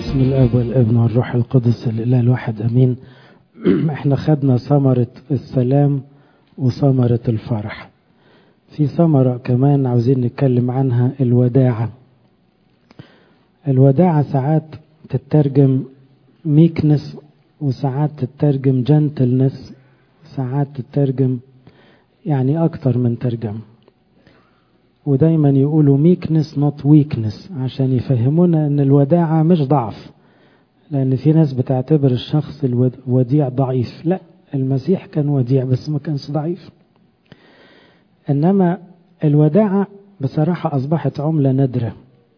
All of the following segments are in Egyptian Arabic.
باسم الاب والابن والروح القدس الاله الواحد امين احنا خدنا ثمرة السلام وثمرة الفرح في ثمرة كمان عاوزين نتكلم عنها الوداعة الوداعة ساعات تترجم ميكنس وساعات تترجم جنتلنس ساعات تترجم يعني أكتر من ترجمة ودايما يقولوا ميكنس نوت ويكنس عشان يفهمونا ان الوداعة مش ضعف لان في ناس بتعتبر الشخص الوديع ضعيف لا المسيح كان وديع بس ما كانش ضعيف انما الوداعة بصراحة اصبحت عملة نادرة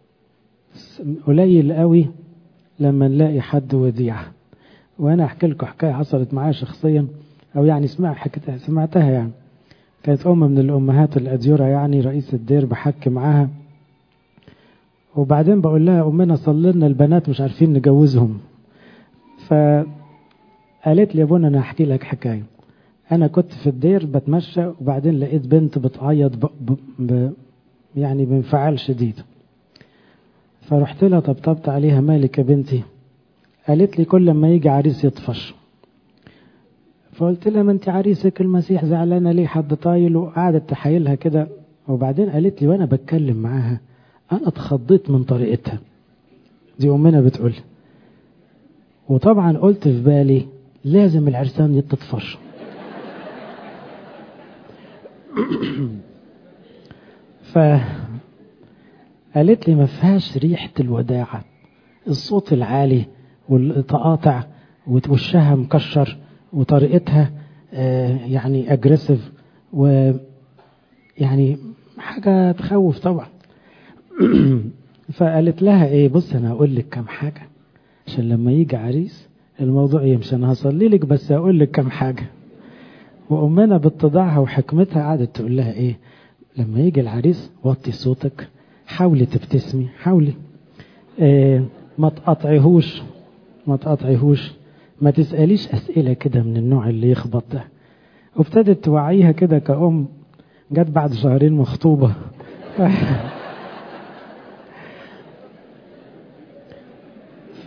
قليل قوي لما نلاقي حد وديع وانا احكي لكم حكاية حصلت معايا شخصيا او يعني سمع حكيتها سمعتها يعني كانت أم من الأمهات الأديرة يعني رئيس الدير بحكي معاها وبعدين بقول لها أمنا صلي لنا البنات مش عارفين نجوزهم فقالت لي يا ابونا أنا هحكي لك حكاية أنا كنت في الدير بتمشى وبعدين لقيت بنت بتعيط ب... ب... ب... يعني بانفعال شديد فرحت لها طبطبت عليها مالك يا بنتي قالت لي كل ما يجي عريس يطفش فقلت لها ما انت عريسك المسيح زعلانه ليه حد طايل وقعدت تحايلها كده وبعدين قالت لي وانا بتكلم معاها انا اتخضيت من طريقتها دي امنا بتقول وطبعا قلت في بالي لازم العرسان يتطفش ف قالت لي ما فيهاش ريحه الوداعه الصوت العالي والتقاطع ووشها مكشر وطريقتها يعني اجريسيف و يعني حاجة تخوف طبعا فقالت لها ايه بص انا هقول لك كم حاجة عشان لما يجي عريس الموضوع يمشي انا هصلي لك بس هقول لك كم حاجة وامنا باتضاعها وحكمتها قعدت تقول لها ايه لما يجي العريس وطي صوتك حاولي تبتسمي حاولي إيه ما تقطعيهوش ما تقطعيهوش ما تسأليش أسئلة كده من النوع اللي يخبط ده وابتدت توعيها كده كأم جت بعد شهرين مخطوبة ف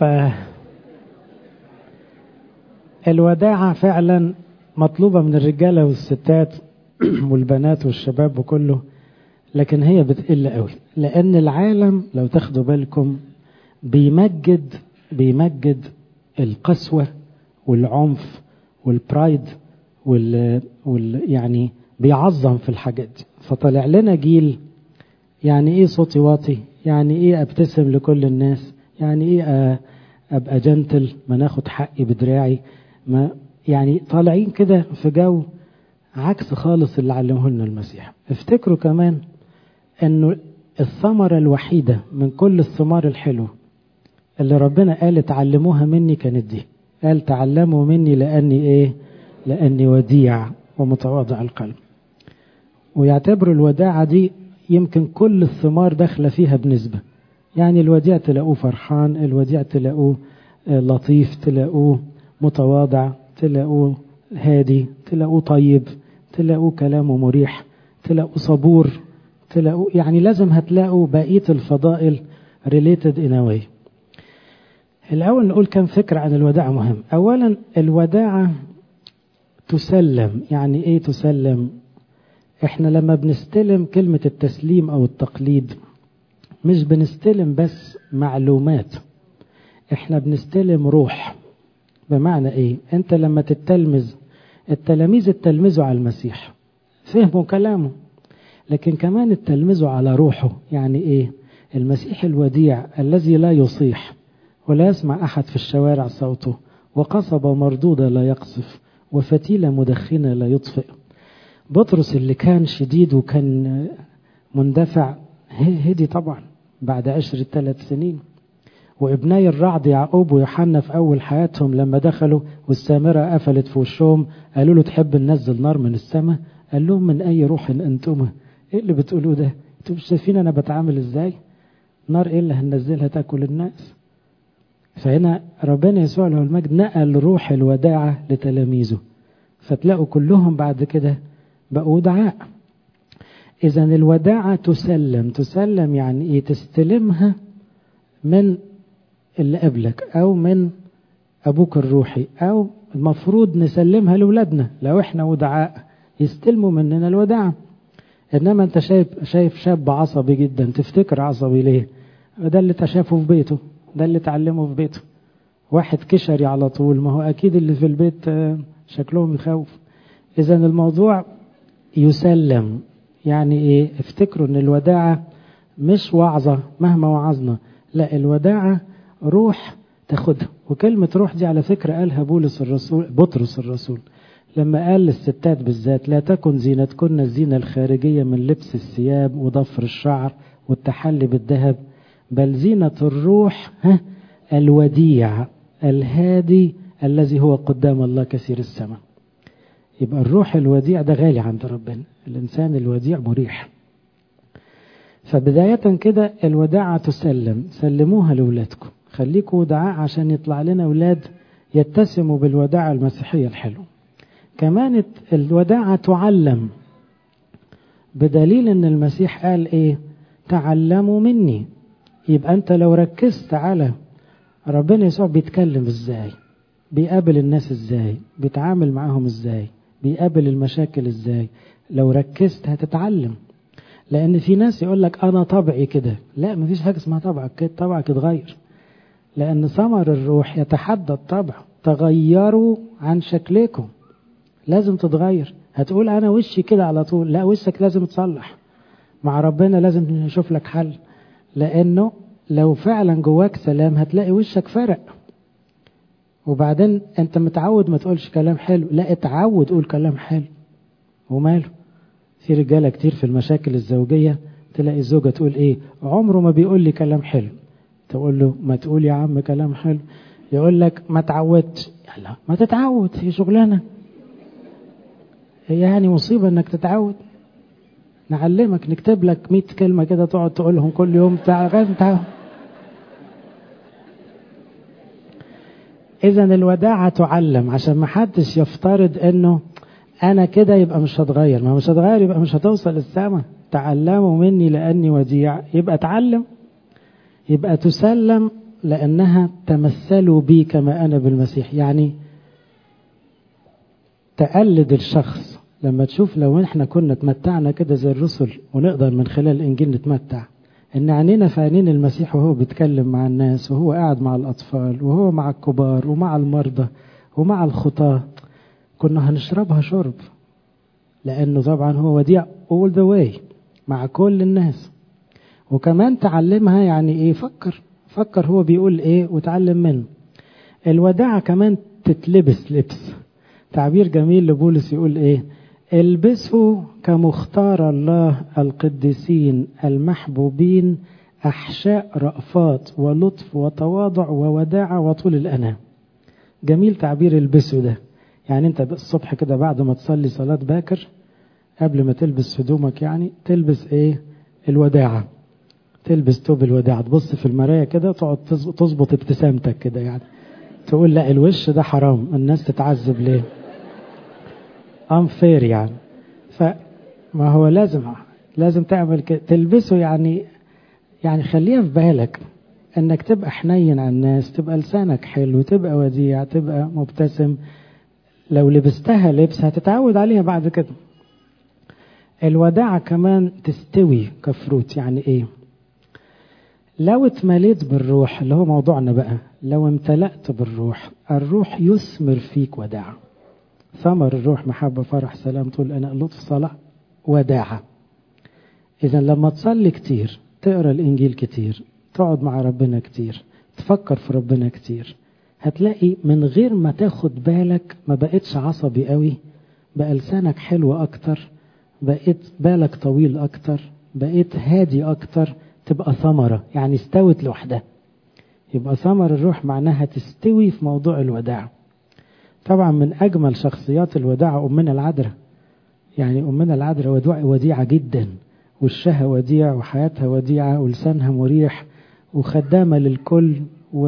الوداعة فعلا مطلوبة من الرجالة والستات والبنات والشباب وكله لكن هي بتقل قوي لأن العالم لو تاخدوا بالكم بيمجد بيمجد القسوة والعنف والبرايد وال, وال يعني بيعظم في الحاجات دي فطلع لنا جيل يعني ايه صوتي واطي يعني ايه ابتسم لكل الناس يعني ايه ابقى جنتل ما ناخد حقي بدراعي ما يعني طالعين كده في جو عكس خالص اللي علمه لنا المسيح افتكروا كمان انه الثمرة الوحيدة من كل الثمار الحلوة اللي ربنا قال تعلموها مني كانت دي قال تعلموا مني لأني إيه لأني وديع ومتواضع القلب ويعتبروا الوداعة دي يمكن كل الثمار داخلة فيها بنسبة يعني الوديع تلاقوه فرحان الوديع تلاقوه لطيف تلاقوه متواضع تلاقوه هادي تلاقوه طيب تلاقوه كلامه مريح تلاقوه صبور تلاقوه يعني لازم هتلاقوا بقية الفضائل related in a way الأول نقول كم فكرة عن الوداعة مهم أولا الوداعة تسلم يعني إيه تسلم إحنا لما بنستلم كلمة التسليم أو التقليد مش بنستلم بس معلومات إحنا بنستلم روح بمعنى إيه أنت لما تتلمذ التلاميذ اتلمذوا على المسيح فهموا كلامه لكن كمان اتلمذوا على روحه يعني إيه المسيح الوديع الذي لا يصيح ولا يسمع أحد في الشوارع صوته وقصبة مردودة لا يقصف وفتيلة مدخنة لا يطفئ بطرس اللي كان شديد وكان مندفع هدي طبعا بعد عشر ثلاث سنين وابني الرعد يعقوب ويوحنا في أول حياتهم لما دخلوا والسامرة قفلت في وشهم قالوا له تحب ننزل نار من السماء قال لهم من أي روح أنتم إيه اللي بتقولوه ده أنتم مش شايفين أنا بتعامل إزاي نار إيه اللي هننزلها تاكل الناس فهنا ربنا يسوع له المجد نقل روح الوداعة لتلاميذه فتلاقوا كلهم بعد كده بقوا ودعاء إذا الوداعة تسلم تسلم يعني إيه تستلمها من اللي قبلك أو من أبوك الروحي أو المفروض نسلمها لأولادنا لو إحنا ودعاء يستلموا مننا الوداع إنما أنت شايف شايف شاب عصبي جدا تفتكر عصبي ليه؟ ده اللي تشافه في بيته ده اللي اتعلمه في بيته واحد كشري على طول ما هو أكيد اللي في البيت شكلهم يخوف إذا الموضوع يسلم يعني إيه افتكروا إن الوداعة مش وعظة مهما وعظنا لا الوداعة روح تاخدها وكلمة روح دي على فكرة قالها بولس الرسول بطرس الرسول لما قال للستات بالذات لا تكن زينتكن الزينة الخارجية من لبس الثياب وضفر الشعر والتحلي بالذهب بل زينة الروح ها الوديع الهادي الذي هو قدام الله كثير السماء يبقى الروح الوديع ده غالي عند ربنا الإنسان الوديع مريح فبداية كده الوداعة تسلم سلموها لأولادكم خليكوا ودعاء عشان يطلع لنا أولاد يتسموا بالوداعة المسيحية الحلوة كمان الوداعة تعلم بدليل ان المسيح قال ايه تعلموا مني يبقى انت لو ركزت على ربنا يسوع بيتكلم ازاي بيقابل الناس ازاي بيتعامل معاهم ازاي بيقابل المشاكل ازاي لو ركزت هتتعلم لان في ناس يقول لك انا طبعي كده لا مفيش حاجه اسمها طبعك كده طبعك اتغير لان ثمر الروح يتحدى الطبع تغيروا عن شكلكم لازم تتغير هتقول انا وشي كده على طول لا وشك لازم تصلح مع ربنا لازم نشوف لك حل لانه لو فعلا جواك سلام هتلاقي وشك فرق وبعدين انت متعود ما تقولش كلام حلو لا اتعود قول كلام حلو وماله في رجاله كتير في المشاكل الزوجيه تلاقي الزوجه تقول ايه عمره ما بيقول لي كلام حلو تقول له ما تقول يا عم كلام حلو يقول لك ما تعودتش لا ما تتعود هي شغلانه هي يعني مصيبة انك تتعود نعلمك نكتب لك 100 كلمة كده تقعد تقولهم كل يوم لغاية تعود إذا الوداعة تعلم عشان ما حدش يفترض إنه أنا كده يبقى مش هتغير ما مش هتغير يبقى مش هتوصل السما تعلموا مني لأني وديع يبقى اتعلم يبقى تسلم لأنها تمثلوا بي كما أنا بالمسيح يعني تقلد الشخص لما تشوف لو احنا كنا اتمتعنا كده زي الرسل ونقدر من خلال الانجيل نتمتع ان عينينا في عينين المسيح وهو بيتكلم مع الناس وهو قاعد مع الاطفال وهو مع الكبار ومع المرضى ومع الخطاة كنا هنشربها شرب لانه طبعا هو وديع all the way مع كل الناس وكمان تعلمها يعني ايه فكر فكر هو بيقول ايه وتعلم منه الوداعة كمان تتلبس لبس تعبير جميل لبولس يقول ايه البسوا كمختار الله القديسين المحبوبين احشاء رأفات ولطف وتواضع ووداعة وطول الأنام جميل تعبير البسوا ده يعني انت الصبح كده بعد ما تصلي صلاة باكر قبل ما تلبس هدومك يعني تلبس ايه الوداعة تلبس توب الوداعة تبص في المراية كده تقعد تظبط ابتسامتك كده يعني تقول لا الوش ده حرام الناس تتعذب ليه unfair يعني فما هو لازم لازم تعمل كده تلبسه يعني يعني خليها في بالك انك تبقى حنين على الناس تبقى لسانك حلو تبقى وديع تبقى مبتسم لو لبستها لبس هتتعود عليها بعد كده الوداعة كمان تستوي كفروت يعني ايه لو اتمليت بالروح اللي هو موضوعنا بقى لو امتلأت بالروح الروح يثمر فيك وداعة ثمر الروح محبة فرح سلام طول أنا لطف صلاح وداعة إذا لما تصلي كتير تقرأ الإنجيل كتير تقعد مع ربنا كتير تفكر في ربنا كتير هتلاقي من غير ما تاخد بالك ما بقتش عصبي قوي بقى لسانك حلو أكتر بقيت بالك طويل أكتر بقيت هادي أكتر تبقى ثمرة يعني استوت لوحدها يبقى ثمر الروح معناها تستوي في موضوع الوداع طبعا من أجمل شخصيات الوداع أمنا العذراء يعني أمنا العذراء وديعة جدا وشها وديع وحياتها وديعة ولسانها مريح وخدامة للكل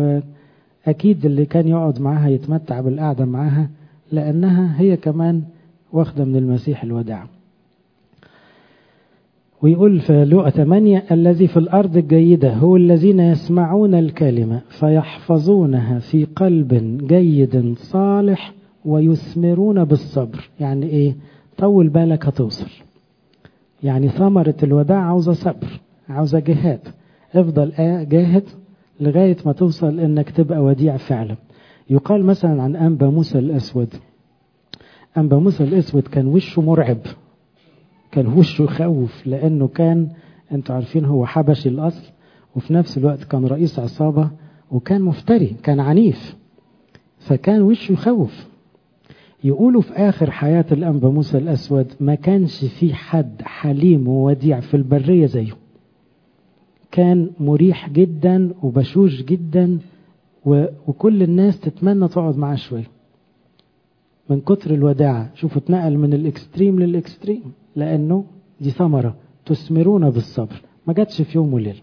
وأكيد اللي كان يقعد معاها يتمتع بالقعدة معاها لأنها هي كمان واخدة من المسيح الوداع ويقول في لقى 8 الذي في الأرض الجيدة هو الذين يسمعون الكلمة فيحفظونها في قلب جيد صالح ويثمرون بالصبر يعني ايه طول بالك هتوصل يعني ثمرة الوداع عاوزة صبر عاوزة جهاد افضل جاهد لغاية ما توصل انك تبقى وديع فعلا يقال مثلا عن أنبا موسى الأسود أنبا موسى الأسود كان وشه مرعب كان وشه يخوف لأنه كان أنتوا عارفين هو حبشي الأصل وفي نفس الوقت كان رئيس عصابة وكان مفتري كان عنيف فكان وشه يخوف يقولوا في آخر حياة الأنبا موسى الأسود ما كانش في حد حليم ووديع في البرية زيه كان مريح جدا وبشوش جدا وكل الناس تتمنى تقعد معاه شوية من كتر الوداعة شوفوا اتنقل من الاكستريم للاكستريم لأنه دي ثمرة تثمرون بالصبر ما جاتش في يوم وليلة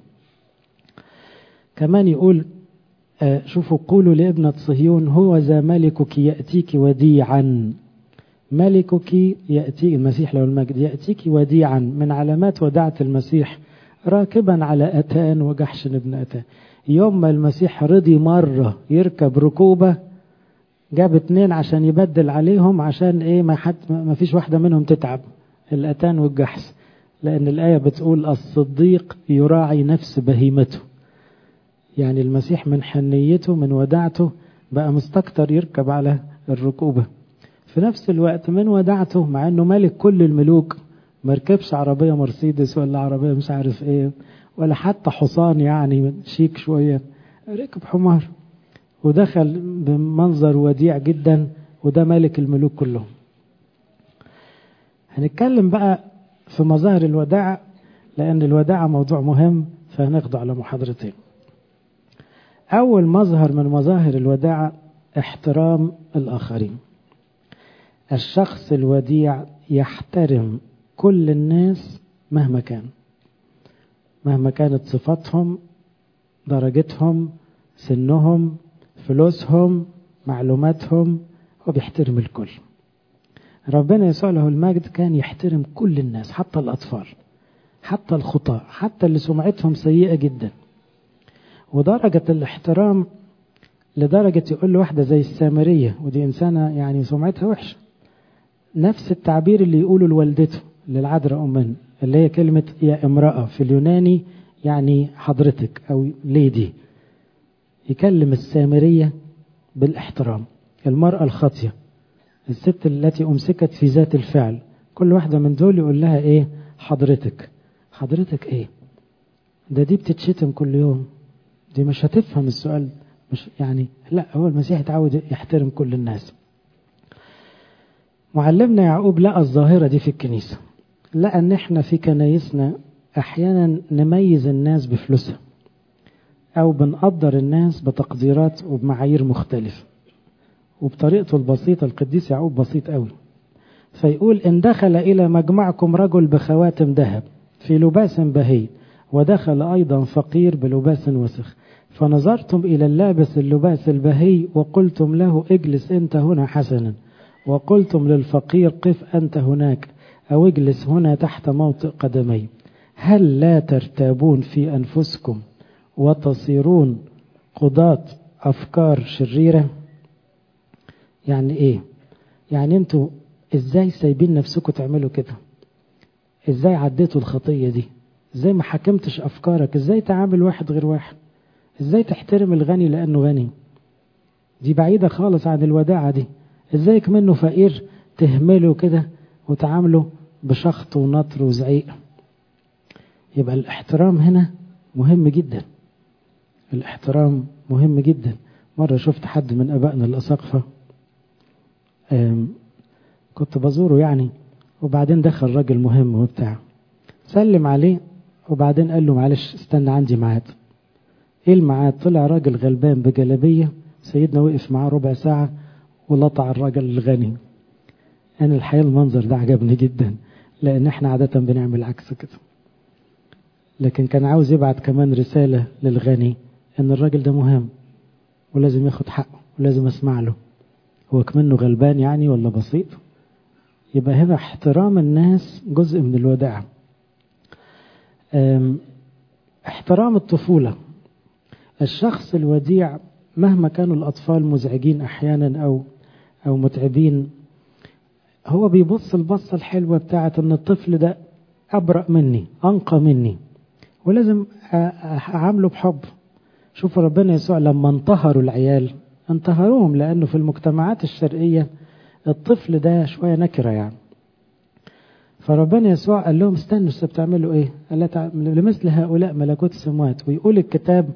كمان يقول آه شوفوا قولوا لابنة صهيون هو ذا ملكك يأتيك وديعا ملكك يأتي المسيح له المجد يأتيك وديعا من علامات وداعة المسيح راكبا على أتان وجحش ابن أتان يوم ما المسيح رضي مرة يركب ركوبة جاب اتنين عشان يبدل عليهم عشان ايه ما حد ما فيش واحدة منهم تتعب الأتان والجحش لأن الآية بتقول الصديق يراعي نفس بهيمته يعني المسيح من حنيته من وداعته بقى مستكتر يركب على الركوبة في نفس الوقت من وداعته مع انه ملك كل الملوك مركبش عربية مرسيدس ولا عربية مش عارف ايه ولا حتى حصان يعني شيك شوية ركب حمار ودخل بمنظر وديع جدا وده ملك الملوك كلهم هنتكلم بقى في مظاهر الوداع لأن الوداعة موضوع مهم فهناخده على محاضرتين أول مظهر من مظاهر الوداعة احترام الآخرين الشخص الوديع يحترم كل الناس مهما كان مهما كانت صفاتهم درجتهم سنهم فلوسهم معلوماتهم هو بيحترم الكل ربنا يسوع له المجد كان يحترم كل الناس حتى الأطفال حتى الخطاة حتى اللي سمعتهم سيئة جدا ودرجة الاحترام لدرجة يقول له واحدة زي السامرية ودي إنسانة يعني سمعتها وحشة نفس التعبير اللي يقوله لوالدته للعذراء أمنا اللي هي كلمة يا امرأة في اليوناني يعني حضرتك أو ليدي يكلم السامرية بالاحترام المرأة الخاطية الست التي أمسكت في ذات الفعل كل واحدة من دول يقول لها إيه حضرتك حضرتك إيه ده دي بتتشتم كل يوم دي مش هتفهم السؤال مش يعني لا هو المسيح اتعود يحترم كل الناس معلمنا يعقوب لقى الظاهرة دي في الكنيسة لقى ان احنا في كنايسنا احيانا نميز الناس بفلوسها او بنقدر الناس بتقديرات وبمعايير مختلفة وبطريقته البسيطة القديس يعقوب بسيط قوي فيقول ان دخل الى مجمعكم رجل بخواتم ذهب في لباس بهي ودخل ايضا فقير بلباس وسخ فنظرتم الى اللابس اللباس البهي وقلتم له اجلس انت هنا حسنا وقلتم للفقير قف انت هناك أو اجلس هنا تحت موطئ قدمي هل لا ترتابون في أنفسكم وتصيرون قضاة أفكار شريرة يعني إيه يعني أنتوا إزاي سايبين نفسكم تعملوا كده إزاي عديتوا الخطية دي إزاي ما حكمتش أفكارك إزاي تعامل واحد غير واحد إزاي تحترم الغني لأنه غني دي بعيدة خالص عن الوداعة دي إزاي منه فقير تهمله كده وتعامله بشخط ونطر وزعيق يبقى الاحترام هنا مهم جدا الاحترام مهم جدا مرة شفت حد من أبائنا الأساقفة كنت بزوره يعني وبعدين دخل راجل مهم وبتاع سلم عليه وبعدين قال له معلش استنى عندي ميعاد ايه الميعاد طلع راجل غلبان بجلبية سيدنا وقف معاه ربع ساعة ولطع الراجل الغني أنا الحقيقة المنظر ده عجبني جدا لأن احنا عادة بنعمل عكس كده لكن كان عاوز يبعت كمان رسالة للغني إن الراجل ده مهم ولازم ياخد حقه ولازم أسمع له هو كمنه غلبان يعني ولا بسيط يبقى هنا احترام الناس جزء من الوداع احترام الطفولة الشخص الوديع مهما كانوا الأطفال مزعجين أحيانا أو أو متعبين هو بيبص البصة الحلوة بتاعت إن الطفل ده أبرأ مني أنقى مني ولازم أعامله بحب شوفوا ربنا يسوع لما انتهروا العيال انتهروهم لأنه في المجتمعات الشرقية الطفل ده شوية نكرة يعني فربنا يسوع قال لهم استنوا بتعملوا ايه؟ قال لمثل هؤلاء ملكوت السماوات ويقول الكتاب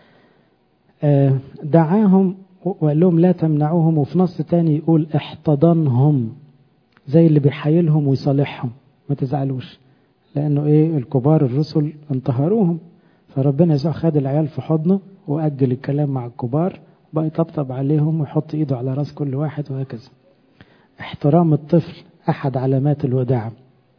دعاهم وقال لهم لا تمنعوهم وفي نص تاني يقول احتضنهم زي اللي بيحايلهم ويصالحهم ما تزعلوش لانه ايه الكبار الرسل انتهروهم فربنا يسوع خد العيال في حضنه واجل الكلام مع الكبار بقى يطبطب عليهم ويحط ايده على راس كل واحد وهكذا احترام الطفل احد علامات الوداعه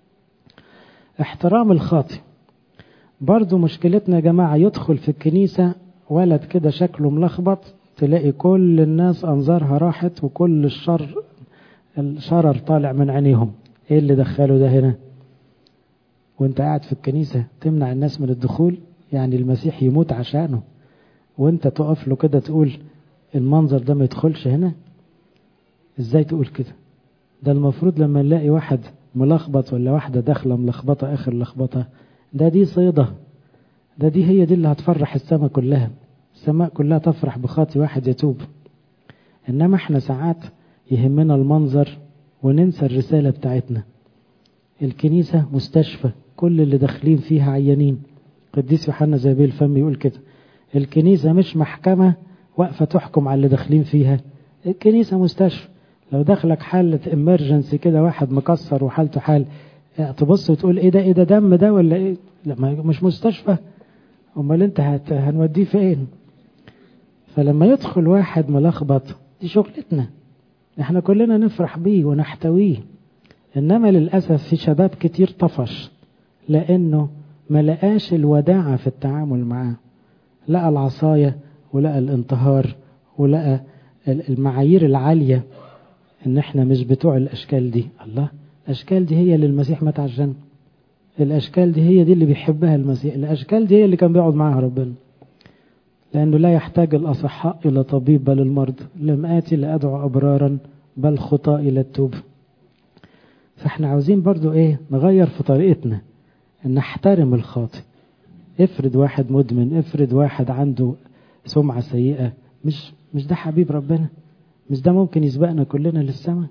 احترام الخاطئ برضو مشكلتنا يا جماعة يدخل في الكنيسة ولد كده شكله ملخبط تلاقي كل الناس أنظارها راحت وكل الشر الشرر طالع من عينيهم ايه اللي دخله ده هنا وانت قاعد في الكنيسة تمنع الناس من الدخول يعني المسيح يموت عشانه وانت تقف له كده تقول المنظر ده ما يدخلش هنا ازاي تقول كده ده المفروض لما نلاقي واحد ملخبط ولا واحدة داخلة ملخبطة آخر لخبطة ده دي صيدة ده دي هي دي اللي هتفرح السماء كلها السماء كلها تفرح بخاطي واحد يتوب إنما احنا ساعات يهمنا المنظر وننسى الرسالة بتاعتنا الكنيسة مستشفى كل اللي داخلين فيها عيانين قديس يوحنا زابيل الفم يقول كده الكنيسة مش محكمة واقفة تحكم على اللي داخلين فيها الكنيسة مستشفى لو دخلك حالة امرجنسي كده واحد مكسر وحالته حال تبص وتقول ايه ده ايه ده دم ده ولا ايه لا مش مستشفى امال انت هت هنوديه فين فلما يدخل واحد ملخبط دي شغلتنا احنا كلنا نفرح بيه ونحتويه انما للاسف في شباب كتير طفش لانه ما لقاش الوداعة في التعامل معاه لقى العصاية ولقى الانتهار ولقى المعايير العالية ان احنا مش بتوع الاشكال دي الله الاشكال دي هي اللي المسيح مات عشان الاشكال دي هي دي اللي بيحبها المسيح الاشكال دي هي اللي كان بيقعد معاها ربنا لانه لا يحتاج الاصحاء الى طبيب بل المرضى لم اتي لادعو ابرارا بل خطاء الى التوبه فاحنا عاوزين برضو ايه نغير في طريقتنا ان نحترم الخاطئ افرض واحد مدمن افرض واحد عنده سمعة سيئة مش مش ده حبيب ربنا مش ده ممكن يسبقنا كلنا للسماء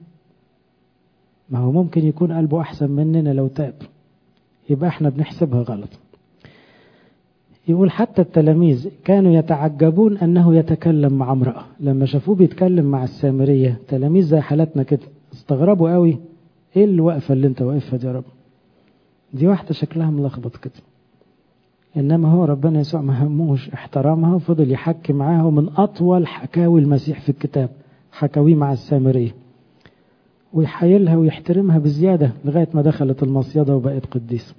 ما هو ممكن يكون قلبه أحسن مننا لو تاب يبقى احنا بنحسبها غلط يقول حتى التلاميذ كانوا يتعجبون أنه يتكلم مع امرأة لما شافوه بيتكلم مع السامرية تلاميذ زي حالتنا كده استغربوا قوي ايه الوقفة اللي انت واقفها دي يا رب دي واحدة شكلها ملخبط كده إنما هو ربنا يسوع ما هموش احترامها وفضل يحكي معاها من أطول حكاوي المسيح في الكتاب حكاويه مع السامرية ويحايلها ويحترمها بزيادة لغاية ما دخلت المصيدة وبقت قديسة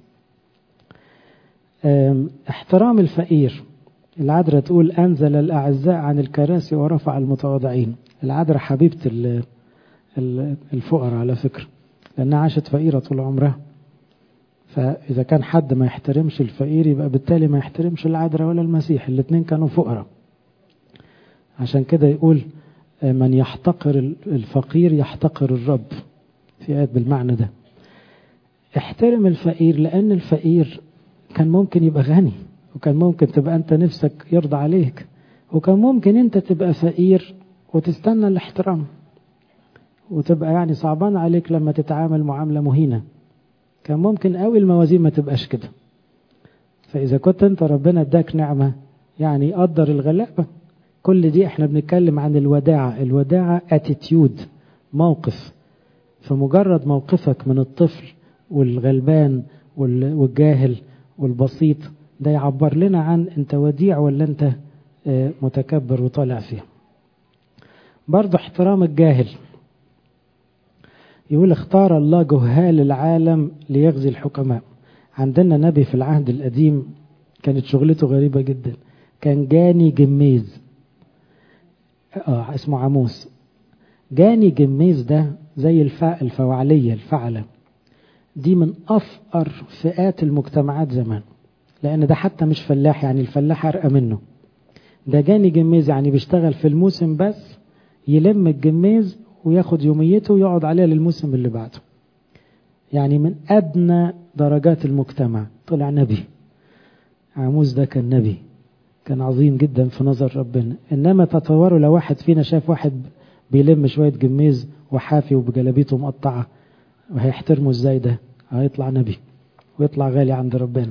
احترام الفقير العذراء تقول أنزل الأعزاء عن الكراسي ورفع المتواضعين العذراء حبيبة الفقراء على فكرة لأنها عاشت فقيرة طول عمرها فإذا كان حد ما يحترمش الفقير يبقى بالتالي ما يحترمش العذراء ولا المسيح الاثنين كانوا فقراء عشان كده يقول من يحتقر الفقير يحتقر الرب في آيات بالمعنى ده احترم الفقير لأن الفقير كان ممكن يبقى غني وكان ممكن تبقى أنت نفسك يرضى عليك وكان ممكن أنت تبقى فقير وتستنى الاحترام وتبقى يعني صعبان عليك لما تتعامل معاملة مهينة كان ممكن قوي الموازين ما تبقاش كده فإذا كنت أنت ربنا اداك نعمة يعني قدر الغلابة كل دي احنا بنتكلم عن الوداعة الوداعة اتيتيود موقف فمجرد موقفك من الطفل والغلبان والجاهل والبسيط ده يعبر لنا عن انت وديع ولا انت متكبر وطالع فيه برضه احترام الجاهل يقول اختار الله جهال العالم ليغزي الحكماء عندنا نبي في العهد القديم كانت شغلته غريبة جدا كان جاني جميز اه اسمه عموس جاني جميز ده زي الفا الفوعلية الفعلة دي من أفقر فئات المجتمعات زمان لأن ده حتى مش فلاح يعني الفلاح أرقى منه ده جاني جميز يعني بيشتغل في الموسم بس يلم الجميز وياخد يوميته ويقعد عليها للموسم اللي بعده يعني من أدنى درجات المجتمع طلع نبي عاموس ده كان نبي كان عظيم جدا في نظر ربنا إنما تتصوروا لو واحد فينا شاف واحد بيلم شوية جميز وحافي وبجلابيته مقطعة وهيحترمه ازاي ده هيطلع نبي ويطلع غالي عند ربنا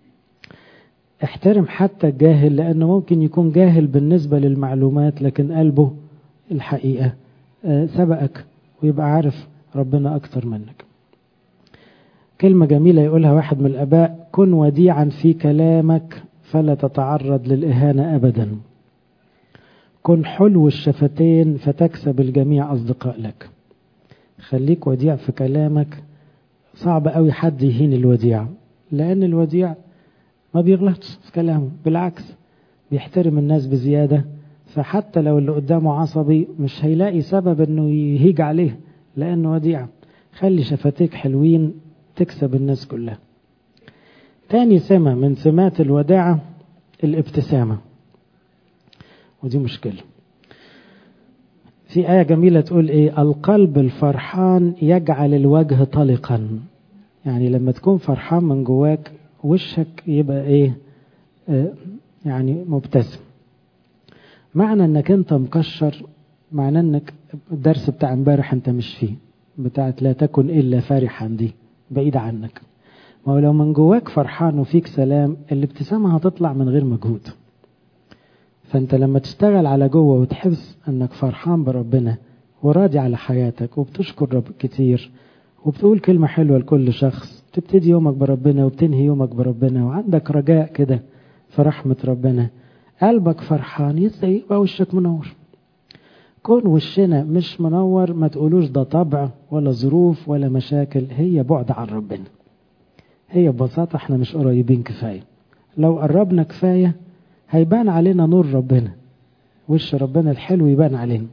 احترم حتى الجاهل لأنه ممكن يكون جاهل بالنسبة للمعلومات لكن قلبه الحقيقة سبقك ويبقى عارف ربنا أكتر منك كلمة جميلة يقولها واحد من الآباء كن وديعا في كلامك فلا تتعرض للإهانة أبدا كن حلو الشفتين فتكسب الجميع أصدقاء لك خليك وديع في كلامك صعب قوي حد يهين الوديع لأن الوديع ما بيغلطش في كلامه بالعكس بيحترم الناس بزيادة فحتى لو اللي قدامه عصبي مش هيلاقي سبب انه يهيج عليه لانه وديع خلي شفتيك حلوين تكسب الناس كلها تاني سمة من سمات الوداعة الابتسامة ودي مشكلة في آية جميلة تقول إيه القلب الفرحان يجعل الوجه طلقا يعني لما تكون فرحان من جواك وشك يبقى إيه آه يعني مبتسم معنى انك انت مكشر معنى انك الدرس بتاع امبارح انت مش فيه بتاعت لا تكن الا فرحا دي بعيد عنك ما هو لو من جواك فرحان وفيك سلام الابتسامة هتطلع من غير مجهود فانت لما تشتغل على جوه وتحس انك فرحان بربنا وراضي على حياتك وبتشكر رب كتير وبتقول كلمة حلوة لكل شخص تبتدي يومك بربنا وبتنهي يومك بربنا وعندك رجاء كده في رحمة ربنا قلبك فرحان يبقى وشك منور كون وشنا مش منور ما تقولوش ده طبع ولا ظروف ولا مشاكل هي بعد عن ربنا هي ببساطة احنا مش قريبين كفاية لو قربنا كفاية هيبان علينا نور ربنا وش ربنا الحلو يبان علينا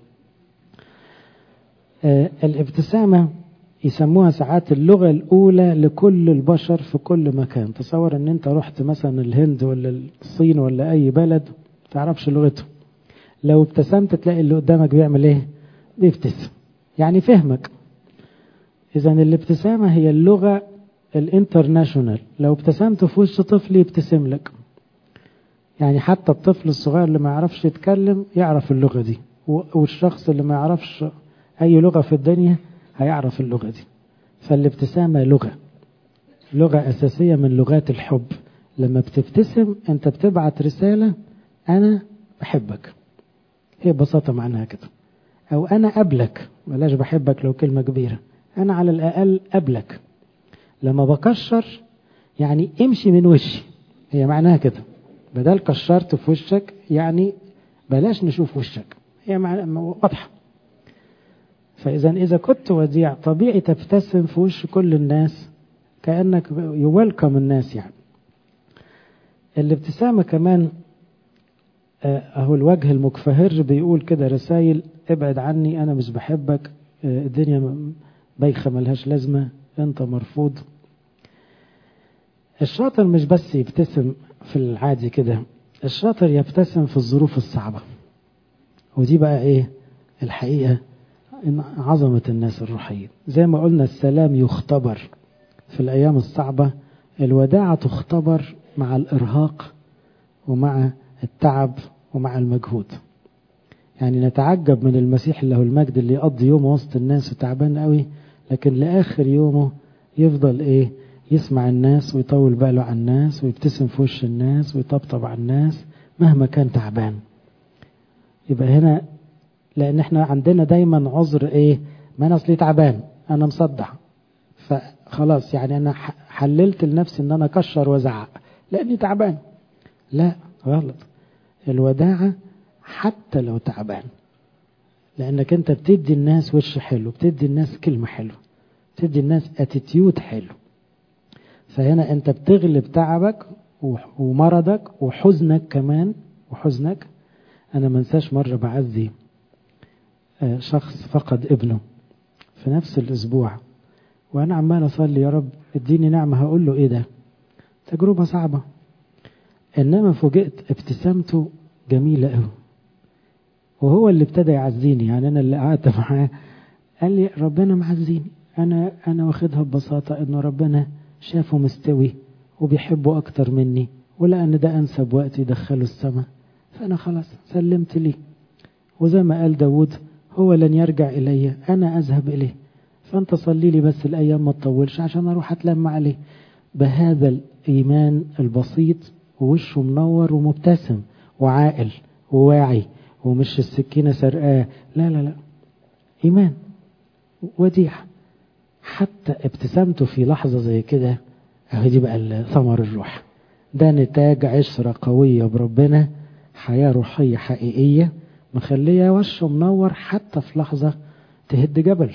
آه الابتسامة يسموها ساعات اللغة الأولى لكل البشر في كل مكان تصور ان انت رحت مثلا الهند ولا الصين ولا أي بلد تعرفش لغته لو ابتسمت تلاقي اللي قدامك بيعمل ايه بيبتسم يعني فهمك اذا الابتسامة هي اللغة الانترناشونال لو ابتسمت في وش طفل يبتسم لك يعني حتى الطفل الصغير اللي ما يعرفش يتكلم يعرف اللغة دي والشخص اللي ما يعرفش أي لغة في الدنيا هيعرف اللغة دي فالابتسامة لغة لغة أساسية من لغات الحب لما بتبتسم أنت بتبعت رسالة أنا بحبك هي ببساطة معناها كده أو أنا قبلك بلاش بحبك لو كلمة كبيرة أنا على الأقل قبلك لما بكشر يعني امشي من وشي هي معناها كده بدل كشرت في وشك يعني بلاش نشوف وشك هي واضحة فإذا إذا كنت وديع طبيعي تبتسم في وش كل الناس كأنك يويلكم الناس يعني الابتسامة كمان أهو الوجه المكفهر بيقول كده رسائل ابعد عني أنا مش بحبك الدنيا بايخة ملهاش لازمة أنت مرفوض الشاطر مش بس يبتسم في العادي كده الشاطر يبتسم في الظروف الصعبة ودي بقى ايه الحقيقة عظمة الناس الروحية زي ما قلنا السلام يختبر في الأيام الصعبة الوداعة تختبر مع الإرهاق ومع التعب ومع المجهود يعني نتعجب من المسيح له المجد اللي يقضي يومه وسط الناس وتعبان قوي لكن لآخر يومه يفضل ايه يسمع الناس ويطول باله على الناس ويبتسم في وش الناس ويطبطب على الناس مهما كان تعبان يبقى هنا لان احنا عندنا دايما عذر ايه ما انا اصلي تعبان انا مصدع فخلاص يعني انا حللت لنفسي ان انا اكشر وازعق لاني تعبان لا غلط الوداعة حتى لو تعبان لانك انت بتدي الناس وش حلو بتدي الناس كلمة حلوة بتدي الناس اتيتيود حلو فهنا انت بتغلب تعبك ومرضك وحزنك كمان وحزنك انا ما انساش مره بعزي شخص فقد ابنه في نفس الاسبوع وانا عمال اصلي يا رب اديني نعمه هقول له ايه ده تجربه صعبه انما فوجئت ابتسامته جميلة قوي وهو اللي ابتدى يعزيني يعني انا اللي قعدت معاه قال لي ربنا معزيني انا انا واخدها ببساطة انه ربنا شافه مستوي وبيحبه اكتر مني ولان ده انسب وقت يدخله السماء فانا خلاص سلمت ليه وزي ما قال داود هو لن يرجع الي انا اذهب اليه فانت صلي لي بس الايام ما تطولش عشان اروح اتلم عليه بهذا الايمان البسيط ووشه منور ومبتسم وعاقل وواعي ومش السكينة سرقاه لا لا لا إيمان وديع حتى ابتسامته في لحظة زي كده اهي دي بقى ثمر الروح ده نتاج عشرة قوية بربنا حياة روحية حقيقية مخلية وشه منور حتى في لحظة تهد جبل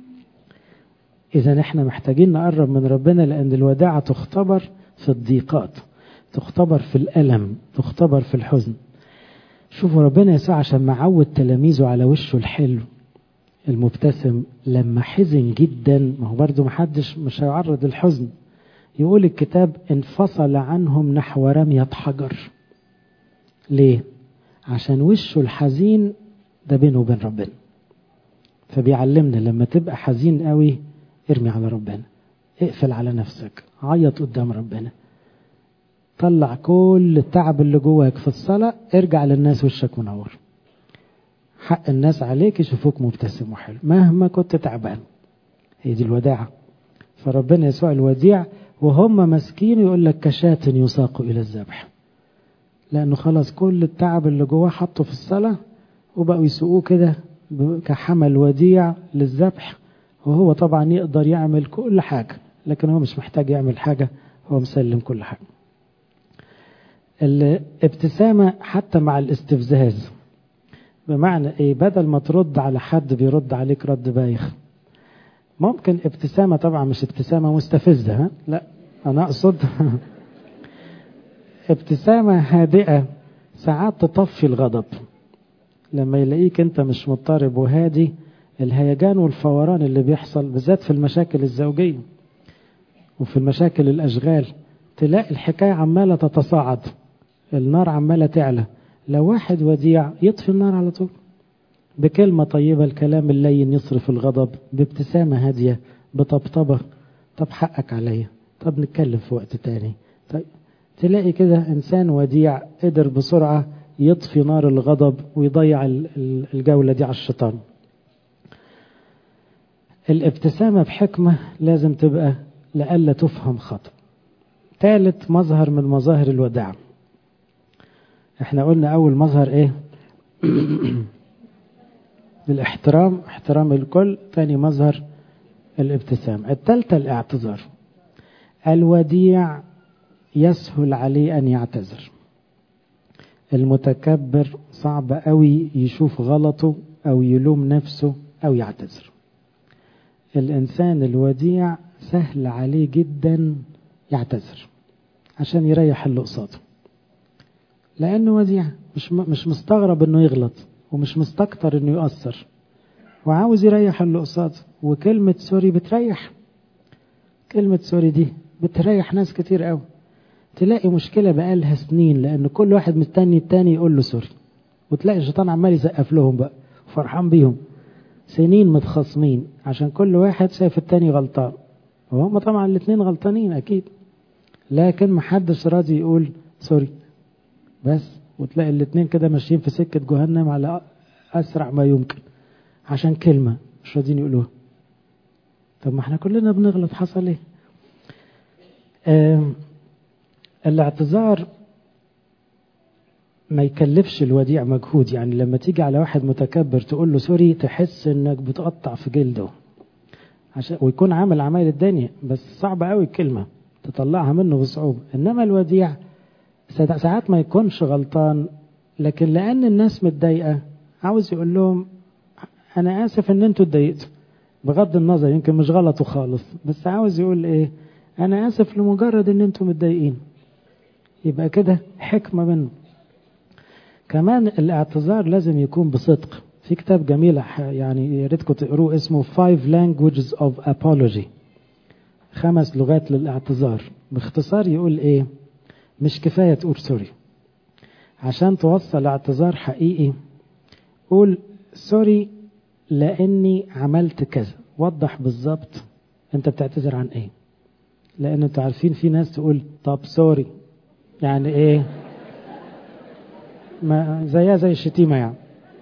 إذا احنا محتاجين نقرب من ربنا لأن الوداعة تختبر في الضيقات تختبر في الألم تختبر في الحزن شوفوا ربنا يسوع عشان معود تلاميذه على وشه الحلو المبتسم لما حزن جدا ما هو برضه محدش مش هيعرض الحزن يقول الكتاب انفصل عنهم نحو رمية حجر ليه عشان وشه الحزين ده بينه وبين ربنا فبيعلمنا لما تبقى حزين قوي ارمي على ربنا اقفل على نفسك عيط قدام ربنا طلع كل التعب اللي جواك في الصلاة ارجع للناس وشك منور حق الناس عليك يشوفوك مبتسم وحلو مهما كنت تعبان هي دي الوداعة فربنا يسوع الوديع وهم ماسكين يقول لك كشاة يساق إلى الذبح لأنه خلاص كل التعب اللي جواه حطه في الصلاة وبقوا يسوقوه كده كحمل وديع للذبح وهو طبعا يقدر يعمل كل حاجة لكن هو مش محتاج يعمل حاجة هو مسلم كل حاجة الابتسامة حتى مع الاستفزاز بمعنى ايه بدل ما ترد على حد بيرد عليك رد بايخ ممكن ابتسامة طبعا مش ابتسامة مستفزة ها؟ لا انا اقصد ابتسامة هادئة ساعات تطفي الغضب لما يلاقيك انت مش مضطرب وهادي الهيجان والفوران اللي بيحصل بالذات في المشاكل الزوجية وفي المشاكل الأشغال تلاقي الحكاية عمالة تتصاعد النار عمالة تعلى لو واحد وديع يطفي النار على طول بكلمة طيبة الكلام اللين يصرف الغضب بابتسامة هادية بطبطبة طب حقك عليا طب نتكلم في وقت تاني طيب تلاقي كده إنسان وديع قدر بسرعة يطفي نار الغضب ويضيع الجولة دي على الشيطان الابتسامة بحكمة لازم تبقى لألا تفهم خطأ ثالث مظهر من مظاهر الوداع احنا قلنا أول مظهر ايه الاحترام احترام الكل ثاني مظهر الابتسام الثالثة الاعتذار الوديع يسهل عليه أن يعتذر المتكبر صعب قوي يشوف غلطه أو يلوم نفسه أو يعتذر الإنسان الوديع سهل عليه جدا يعتذر عشان يريح اللي قصاده لأنه وديع مش مش مستغرب إنه يغلط ومش مستكتر إنه يؤثر وعاوز يريح اللي قصاده وكلمة سوري بتريح كلمة سوري دي بتريح ناس كتير قوي تلاقي مشكلة بقالها سنين لأن كل واحد مستني التاني يقول له سوري وتلاقي الشيطان عمال يسقف لهم بقى وفرحان بيهم سنين متخاصمين عشان كل واحد شايف التاني غلطان وهم طبعا الاثنين غلطانين أكيد لكن محدش راضي يقول سوري بس وتلاقي الاثنين كده ماشيين في سكة جهنم على أسرع ما يمكن عشان كلمة مش راضيين يقولوها طب ما احنا كلنا بنغلط حصل ايه آه الاعتذار ما يكلفش الوديع مجهود يعني لما تيجي على واحد متكبر تقول له سوري تحس انك بتقطع في جلده عشان ويكون عامل عمايل الدنيا بس صعب قوي الكلمة تطلعها منه بصعوبة انما الوديع ساعات ما يكونش غلطان لكن لان الناس متضايقة عاوز يقول لهم انا اسف ان انتوا اتضايقتوا بغض النظر يمكن مش غلطوا خالص بس عاوز يقول ايه انا اسف لمجرد ان انتوا متضايقين يبقى كده حكمة منه كمان الاعتذار لازم يكون بصدق في كتاب جميل يعني يا ريتكم تقروه اسمه Five Languages of Apology خمس لغات للاعتذار باختصار يقول ايه مش كفاية تقول سوري عشان توصل اعتذار حقيقي قول سوري لاني عملت كذا وضح بالظبط انت بتعتذر عن ايه لان انتوا عارفين في ناس تقول طب سوري يعني ايه ما زيها زي الشتيمه يعني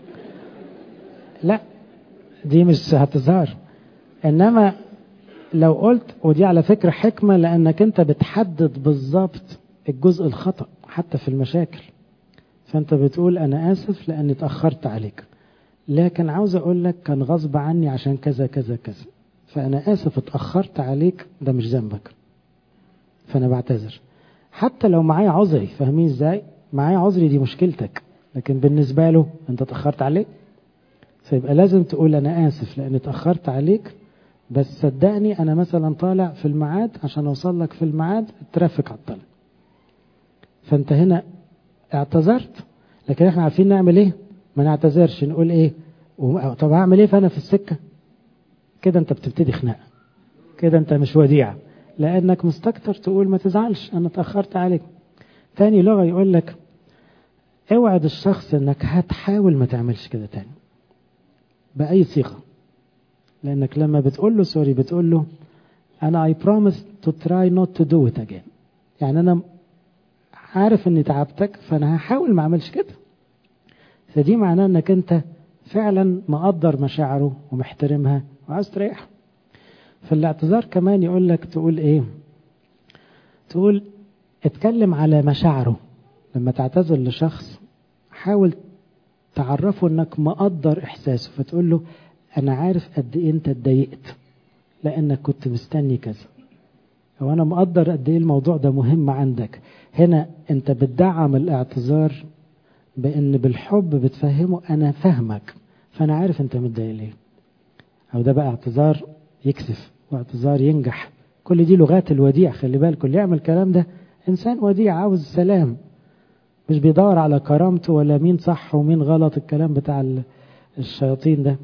لا دي مش اعتذار انما لو قلت ودي على فكره حكمه لانك انت بتحدد بالظبط الجزء الخطا حتى في المشاكل فانت بتقول انا اسف لاني اتاخرت عليك لكن عاوز اقول لك كان غصب عني عشان كذا كذا كذا فانا اسف اتاخرت عليك ده مش ذنبك فانا بعتذر حتى لو معايا عذري فاهمين ازاي معايا عذري دي مشكلتك لكن بالنسبه له انت اتاخرت عليه فيبقى لازم تقول انا اسف لاني اتاخرت عليك بس صدقني انا مثلا طالع في الميعاد عشان اوصل لك في الميعاد الترافيك عطل فانت هنا اعتذرت لكن احنا عارفين نعمل ايه ما نعتذرش نقول ايه طب هعمل ايه فانا في السكه كده انت بتبتدي خناقه كده انت مش وديع لانك مستكتر تقول ما تزعلش انا اتاخرت عليك تاني لغه يقول لك اوعد الشخص انك هتحاول ما تعملش كده تاني باي صيغه لانك لما بتقول له سوري بتقول له انا I promise to try not to do it again يعني انا عارف اني تعبتك فانا هحاول ما اعملش كده فدي معناه انك انت فعلا مقدر مشاعره ومحترمها وعايز تريحه فالاعتذار كمان يقول لك تقول ايه تقول اتكلم على مشاعره لما تعتذر لشخص حاول تعرفه انك مقدر احساسه فتقول له انا عارف قد ايه انت اتضايقت لانك كنت مستني كذا او انا مقدر قد ايه الموضوع ده مهم عندك هنا انت بتدعم الاعتذار بان بالحب بتفهمه انا فاهمك فانا عارف انت متضايق ليه او ده بقى اعتذار يكسف واعتذار ينجح كل دي لغات الوديع خلي بالكم اللي يعمل الكلام ده انسان وديع عاوز سلام مش بيدور على كرامته ولا مين صح ومين غلط الكلام بتاع الشياطين ده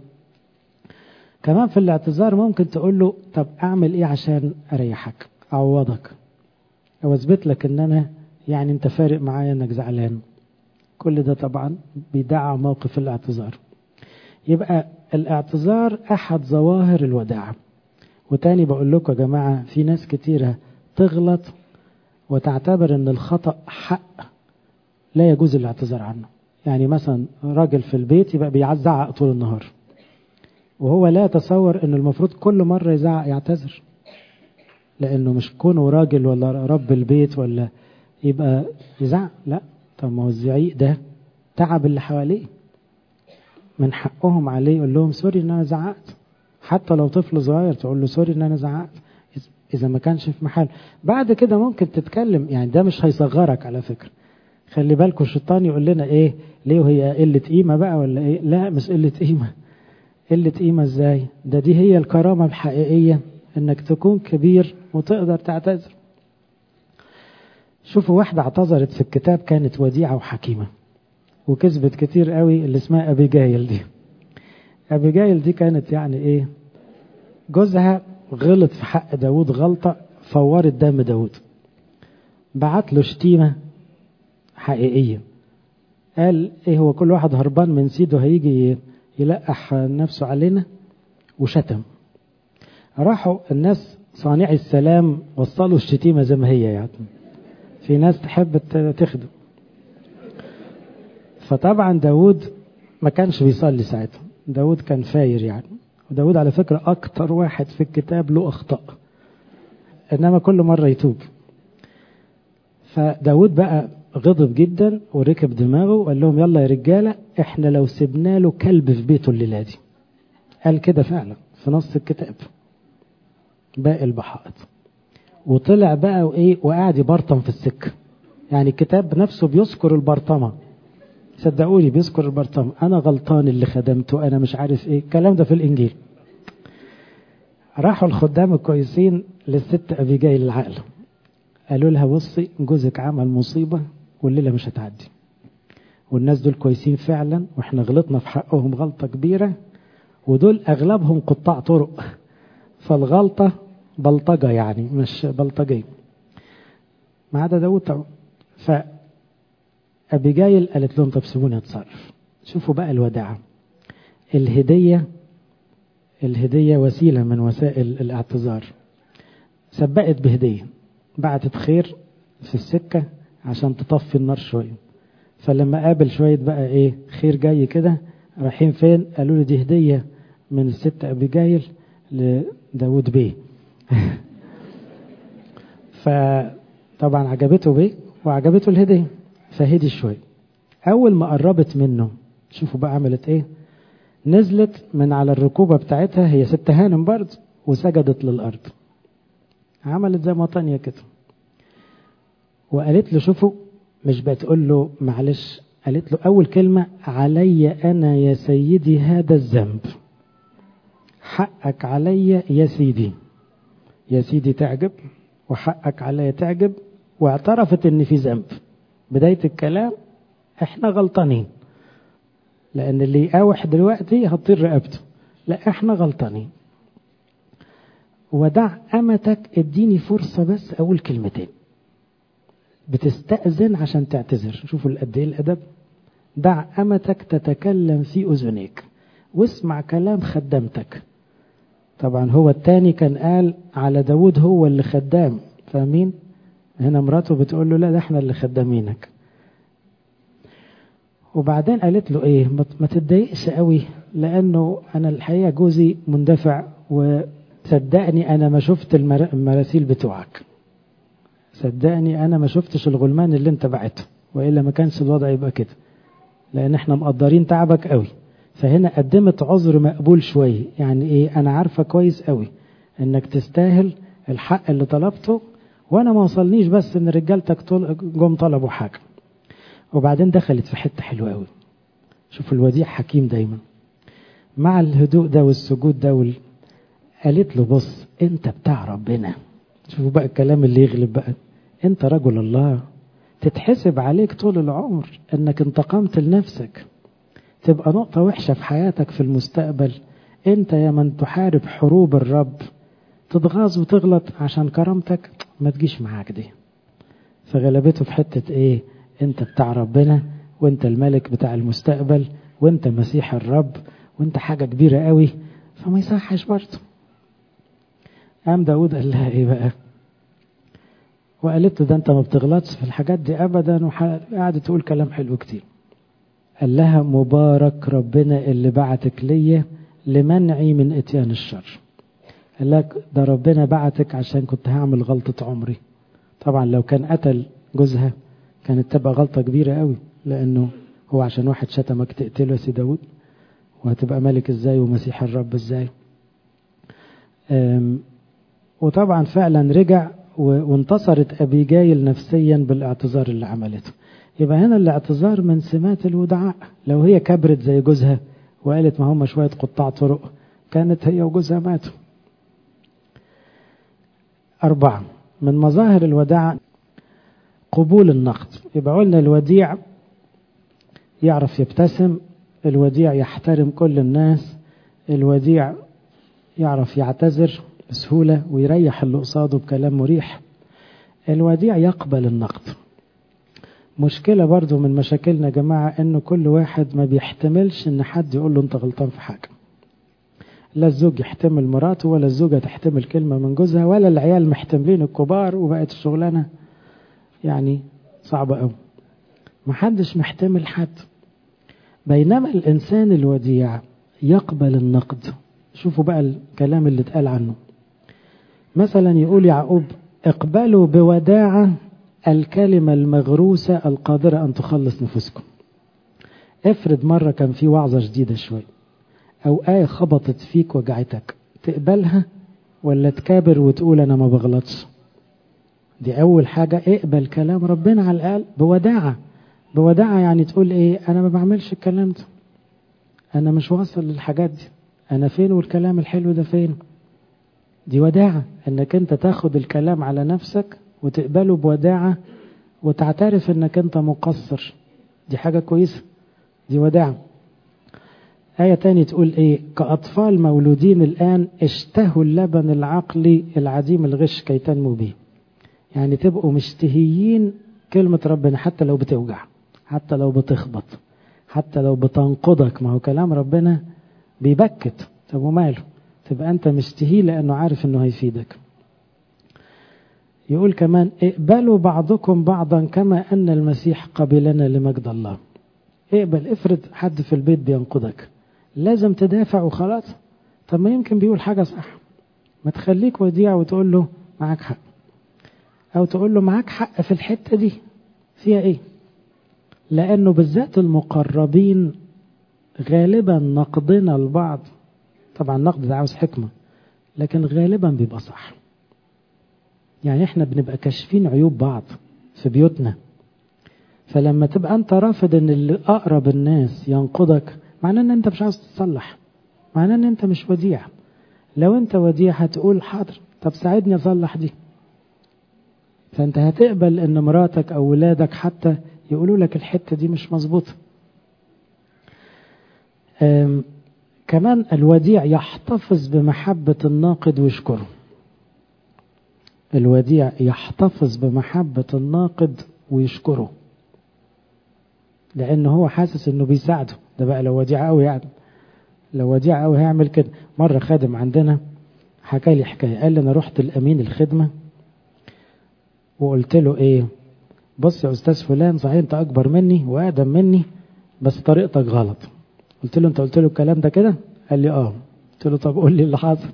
كمان في الاعتذار ممكن تقول له طب اعمل ايه عشان اريحك اعوضك او اثبت لك ان انا يعني انت فارق معايا انك زعلان كل ده طبعا بيدعم موقف الاعتذار يبقى الاعتذار احد ظواهر الوداعة وتاني بقول لكم يا جماعة في ناس كتيرة تغلط وتعتبر ان الخطأ حق لا يجوز الاعتذار عنه يعني مثلا راجل في البيت يبقى بيزعق طول النهار وهو لا يتصور ان المفروض كل مرة يزعق يعتذر لانه مش كونه راجل ولا رب البيت ولا يبقى يزعق لا طب ما هو الزعيق ده تعب اللي حواليه من حقهم عليه يقول لهم سوري ان انا زعقت حتى لو طفل صغير تقول له سوري ان انا زعقت اذا ما كانش في محل بعد كده ممكن تتكلم يعني ده مش هيصغرك على فكره خلي بالكم الشيطان يقول لنا ايه ليه وهي قله قيمه بقى ولا ايه لا مش قله قيمه قله قيمه ازاي ده دي هي الكرامه الحقيقيه انك تكون كبير وتقدر تعتذر شوفوا واحدة اعتذرت في الكتاب كانت وديعة وحكيمة وكسبت كتير قوي اللي اسمها أبيجايل دي أبيجايل دي كانت يعني ايه جوزها غلط في حق داود غلطة فورت دم داود بعت له شتيمة حقيقية قال ايه هو كل واحد هربان من سيده هيجي يلقح نفسه علينا وشتم راحوا الناس صانعي السلام وصلوا الشتيمة زي ما هي يعني في ناس تحب تخدم فطبعا داود ما كانش بيصلي ساعتها داود كان فاير يعني وداود على فكرة أكتر واحد في الكتاب له أخطاء إنما كل مرة يتوب فداود بقى غضب جدا وركب دماغه وقال لهم يلا يا رجالة احنا لو سبنا له كلب في بيته الليلة دي قال كده فعلا في نص الكتاب باقي البحائط وطلع بقى وايه وقاعد يبرطم في السكه يعني الكتاب نفسه بيذكر البرطمه صدقوني بيذكر البرطمه انا غلطان اللي خدمته انا مش عارف ايه الكلام ده في الانجيل راحوا الخدام الكويسين للست ابيجايل العقل قالوا لها بصي جوزك عمل مصيبه والليله مش هتعدي والناس دول كويسين فعلا واحنا غلطنا في حقهم غلطه كبيره ودول اغلبهم قطاع طرق فالغلطه بلطجة يعني مش بلطجية ما عدا داود طبعا فأبيجايل قالت لهم طب سيبوني أتصرف شوفوا بقى الوداعة الهدية الهدية وسيلة من وسائل الاعتذار سبقت بهدية بعتت خير في السكة عشان تطفي النار شوية فلما قابل شوية بقى ايه خير جاي كده رايحين فين قالوا له دي هدية من الست أبيجايل لداود بيه فطبعا عجبته بيه وعجبته الهدية فهدي شوية أول ما قربت منه شوفوا بقى عملت ايه نزلت من على الركوبة بتاعتها هي ست هانم برضه وسجدت للأرض عملت زي مطانية كده وقالت له شوفوا مش بتقول له معلش قالت له أول كلمة علي أنا يا سيدي هذا الذنب حقك علي يا سيدي يا سيدي تعجب وحقك علي تعجب واعترفت ان في ذنب بداية الكلام احنا غلطانين لان اللي يقاوح دلوقتي هتطير رقبته لا احنا غلطانين ودع امتك اديني فرصة بس اقول كلمتين بتستأذن عشان تعتذر شوفوا قد ايه الادب دع امتك تتكلم في اذنيك واسمع كلام خدمتك طبعا هو التاني كان قال على داود هو اللي خدام فاهمين هنا مراته بتقول له لا ده احنا اللي خدامينك وبعدين قالت له ايه ما تتضايقش قوي لانه انا الحقيقه جوزي مندفع وصدقني انا ما شفت المراسيل بتوعك صدقني انا ما شفتش الغلمان اللي انت بعته والا ما كانش الوضع يبقى كده لان احنا مقدرين تعبك قوي فهنا قدمت عذر مقبول شويه يعني ايه انا عارفه كويس قوي انك تستاهل الحق اللي طلبته وانا ما وصلنيش بس ان رجالتك جم طلبوا حاجه وبعدين دخلت في حته حلوه قوي شوف الوديع حكيم دايما مع الهدوء ده والسجود ده وال... قالت له بص انت بتاع ربنا شوفوا بقى الكلام اللي يغلب بقى انت رجل الله تتحسب عليك طول العمر انك انتقمت لنفسك تبقى نقطة وحشة في حياتك في المستقبل انت يا من تحارب حروب الرب تتغاظ وتغلط عشان كرامتك ما تجيش معاك دي فغلبته في حتة ايه انت بتاع ربنا وانت الملك بتاع المستقبل وانت مسيح الرب وانت حاجة كبيرة قوي فما يصحش برضه قام داود قال لها ايه بقى وقالت له ده انت ما بتغلطش في الحاجات دي ابدا وقعدت تقول كلام حلو كتير قال لها مبارك ربنا اللي بعتك ليا لمنعي من اتيان الشر قال لك ده ربنا بعتك عشان كنت هعمل غلطة عمري طبعا لو كان قتل جوزها كانت تبقى غلطة كبيرة قوي لأنه هو عشان واحد شتمك تقتله يا سي داود وهتبقى ملك ازاي ومسيح الرب ازاي وطبعا فعلا رجع وانتصرت أبيجايل نفسيا بالاعتذار اللي عملته يبقى هنا الاعتذار من سمات الودعاء لو هي كبرت زي جوزها وقالت ما هم شوية قطاع طرق كانت هي وجوزها ماتوا أربعة من مظاهر الوداع قبول النقد يبقى قلنا الوديع يعرف يبتسم الوديع يحترم كل الناس الوديع يعرف يعتذر بسهولة ويريح اللي قصاده بكلام مريح الوديع يقبل النقد مشكلة برضو من مشاكلنا يا جماعة انه كل واحد ما بيحتملش ان حد يقول له انت غلطان في حاجة لا الزوج يحتمل مراته ولا الزوجة تحتمل كلمة من جوزها ولا العيال محتملين الكبار وبقت الشغلانة يعني صعبة قوي محدش محتمل حد بينما الإنسان الوديع يقبل النقد شوفوا بقى الكلام اللي اتقال عنه مثلا يقول يعقوب اقبلوا بوداعة الكلمة المغروسة القادرة أن تخلص نفوسكم افرض مرة كان في وعظة جديدة شوي أو آية خبطت فيك وجعتك تقبلها ولا تكابر وتقول أنا ما بغلطش دي أول حاجة اقبل كلام ربنا على الأقل بوداعة بوداعة يعني تقول إيه أنا ما بعملش الكلام ده أنا مش واصل للحاجات دي أنا فين والكلام الحلو ده فين دي وداعة إنك أنت تاخد الكلام على نفسك وتقبله بوداعة وتعترف إنك أنت مقصر دي حاجة كويسة دي وداعة آية تاني تقول إيه كأطفال مولودين الآن اشتهوا اللبن العقلي العديم الغش كي تنمو به يعني تبقوا مشتهيين كلمة ربنا حتى لو بتوجع حتى لو بتخبط حتى لو بتنقضك ما هو كلام ربنا بيبكت طب وماله تبقى انت مشتهيه لانه عارف انه هيفيدك يقول كمان اقبلوا بعضكم بعضا كما ان المسيح قبلنا لمجد الله اقبل افرض حد في البيت بينقضك لازم تدافع وخلاص طب ما يمكن بيقول حاجة صح ما تخليك وديع وتقول له معاك حق او تقول له معاك حق في الحتة دي فيها ايه لانه بالذات المقربين غالبا نقدنا لبعض طبعا النقد ده عاوز حكمة لكن غالبا بيبقى صح يعني احنا بنبقى كاشفين عيوب بعض في بيوتنا فلما تبقى انت رافض ان اللي اقرب الناس ينقضك معناه ان انت مش عاوز تتصلح معناه ان انت مش وديع لو انت وديع هتقول حاضر طب ساعدني اصلح دي فانت هتقبل ان مراتك او ولادك حتى يقولوا لك الحتة دي مش مظبوطة كمان الوديع يحتفظ بمحبة الناقد ويشكره الوديع يحتفظ بمحبة الناقد ويشكره لأنه هو حاسس إنه بيساعده ده بقى لو وديع قوي يعني لو وديع قوي هيعمل كده مرة خادم عندنا حكى لي حكاية قال لي أنا رحت الأمين الخدمة وقلت له إيه بص يا أستاذ فلان صحيح أنت أكبر مني وأقدم مني بس طريقتك غلط قلت له أنت قلت له الكلام ده كده قال لي آه قلت له طب قول لي اللي حصل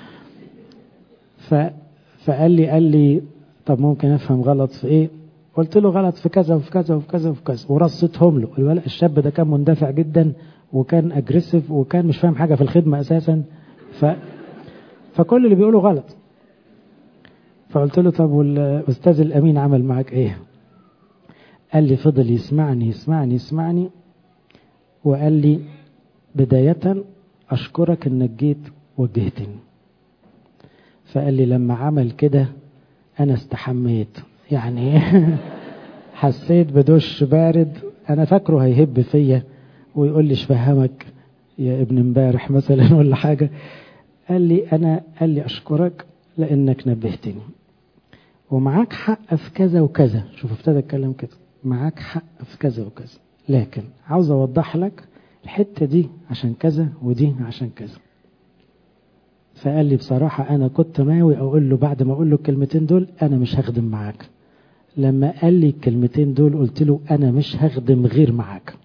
ف فقال لي قال لي طب ممكن افهم غلط في ايه قلت له غلط في كذا وفي كذا وفي كذا وفي كذا ورصيتهم له الولد الشاب ده كان مندفع جدا وكان اجريسيف وكان مش فاهم حاجه في الخدمه اساسا ف فكل اللي بيقوله غلط فقلت له طب والاستاذ الامين عمل معاك ايه قال لي فضل يسمعني يسمعني يسمعني وقال لي بدايه اشكرك انك جيت وجهتني فقال لي لما عمل كده انا استحميت يعني حسيت بدش بارد انا فاكره هيهب فيا ويقول لي فهمك يا ابن امبارح مثلا ولا حاجة قال لي انا قال لي اشكرك لانك نبهتني ومعاك حق في كذا وكذا شوف ابتدى الكلام كده معاك حق في كذا وكذا لكن عاوز اوضح لك الحتة دي عشان كذا ودي عشان كذا فقال لي بصراحة أنا كنت ناوي أقول له بعد ما أقول له الكلمتين دول أنا مش هخدم معاك لما قال لي الكلمتين دول قلت له أنا مش هخدم غير معاك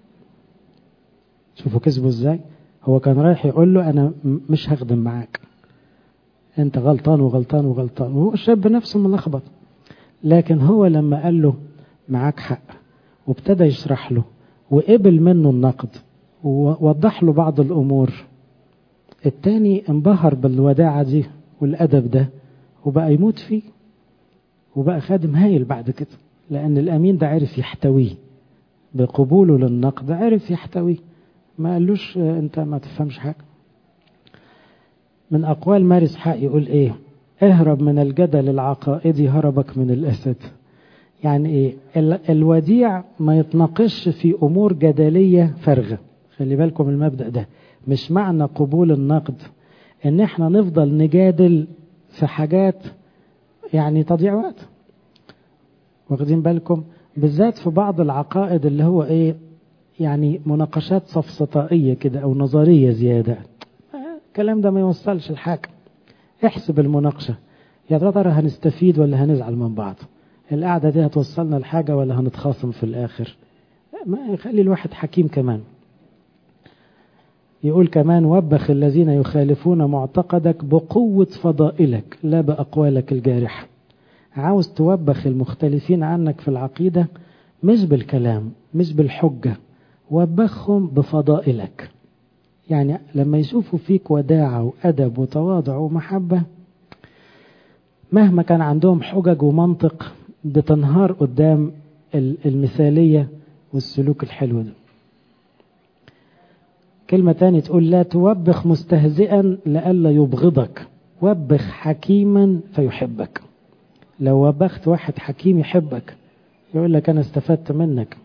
شوفوا كسبه إزاي هو كان رايح يقول له أنا مش هخدم معاك أنت غلطان وغلطان وغلطان وهو الشاب نفسه ملخبط لكن هو لما قال له معاك حق وابتدى يشرح له وقبل منه النقد ووضح له بعض الأمور التاني انبهر بالوداعة دي والأدب ده وبقى يموت فيه وبقى خادم هايل بعد كده لأن الأمين ده عرف يحتويه بقبوله للنقد عرف يحتويه ما قالوش أنت ما تفهمش حاجة من أقوال ماري إسحاق يقول إيه اهرب من الجدل العقائدي هربك من الأسد يعني إيه الوديع ما يتناقش في أمور جدلية فارغة خلي بالكم المبدأ ده مش معنى قبول النقد ان احنا نفضل نجادل في حاجات يعني تضيع وقت واخدين بالكم بالذات في بعض العقائد اللي هو ايه يعني مناقشات سفسطائية كده او نظرية زيادة الكلام ده ما يوصلش الحاجة احسب المناقشة يا ترى هنستفيد ولا هنزعل من بعض القعدة دي هتوصلنا لحاجة ولا هنتخاصم في الآخر ما يخلي الواحد حكيم كمان يقول كمان وبخ الذين يخالفون معتقدك بقوة فضائلك لا بأقوالك الجارحة عاوز توبخ المختلفين عنك في العقيدة مش بالكلام مش بالحجة وبخهم بفضائلك يعني لما يشوفوا فيك وداعة وأدب وتواضع ومحبة مهما كان عندهم حجج ومنطق بتنهار قدام المثالية والسلوك الحلو ده كلمة تانية تقول لا توبخ مستهزئا لئلا يبغضك وبخ حكيما فيحبك لو وبخت واحد حكيم يحبك يقول لك أنا استفدت منك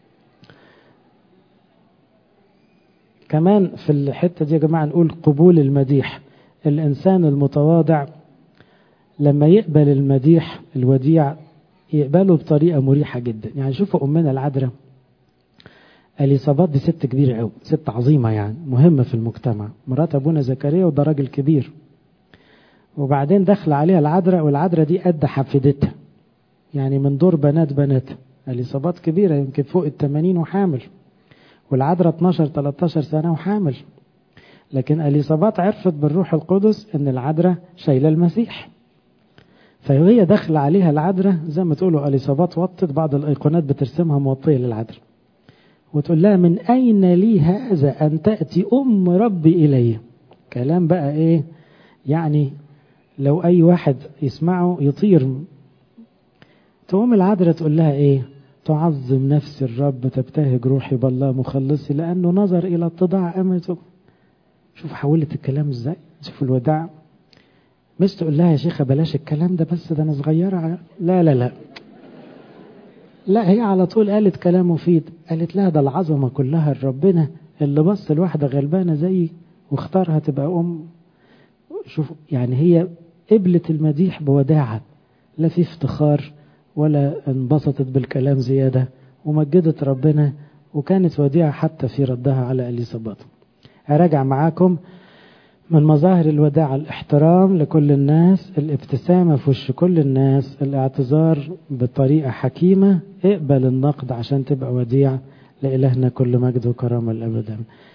كمان في الحتة دي يا جماعة نقول قبول المديح الإنسان المتواضع لما يقبل المديح الوديع يقبلوا بطريقة مريحة جدا يعني شوفوا أمنا العذراء اليصابات دي ست كبيرة قوي ست عظيمة يعني مهمة في المجتمع مرات أبونا زكريا وده راجل كبير وبعدين دخل عليها العذراء والعذراء دي قد حفيدتها يعني من دور بنات بناتها اليصابات كبيرة يمكن فوق التمانين وحامل والعذراء 12 13 سنة وحامل لكن اليصابات عرفت بالروح القدس ان العذراء شايله المسيح فهي داخله عليها العذراء زي ما تقولوا اليصابات وطت بعض الايقونات بترسمها موطيه للعذراء وتقول لها من اين لي هذا ان تاتي ام ربي الي كلام بقى ايه يعني لو اي واحد يسمعه يطير تقوم العذراء تقول لها ايه تعظم نفس الرب تبتهج روحي بالله مخلصي لانه نظر الى اتضاع امته شوف حولت الكلام ازاي شوف الوداع مش تقول لها يا شيخه بلاش الكلام ده بس ده انا صغيره لا لا لا لا هي على طول قالت كلام مفيد قالت لها ده العظمه كلها لربنا اللي بص لواحده غلبانه زيي واختارها تبقى ام شوف يعني هي قبلت المديح بوداعه لا في افتخار ولا انبسطت بالكلام زياده ومجدت ربنا وكانت وديعه حتى في ردها على اليصابات أراجع معاكم من مظاهر الوداع الاحترام لكل الناس الابتسامة في وش كل الناس الاعتذار بطريقة حكيمة اقبل النقد عشان تبقى وديع لإلهنا كل مجد وكرامة الأبدا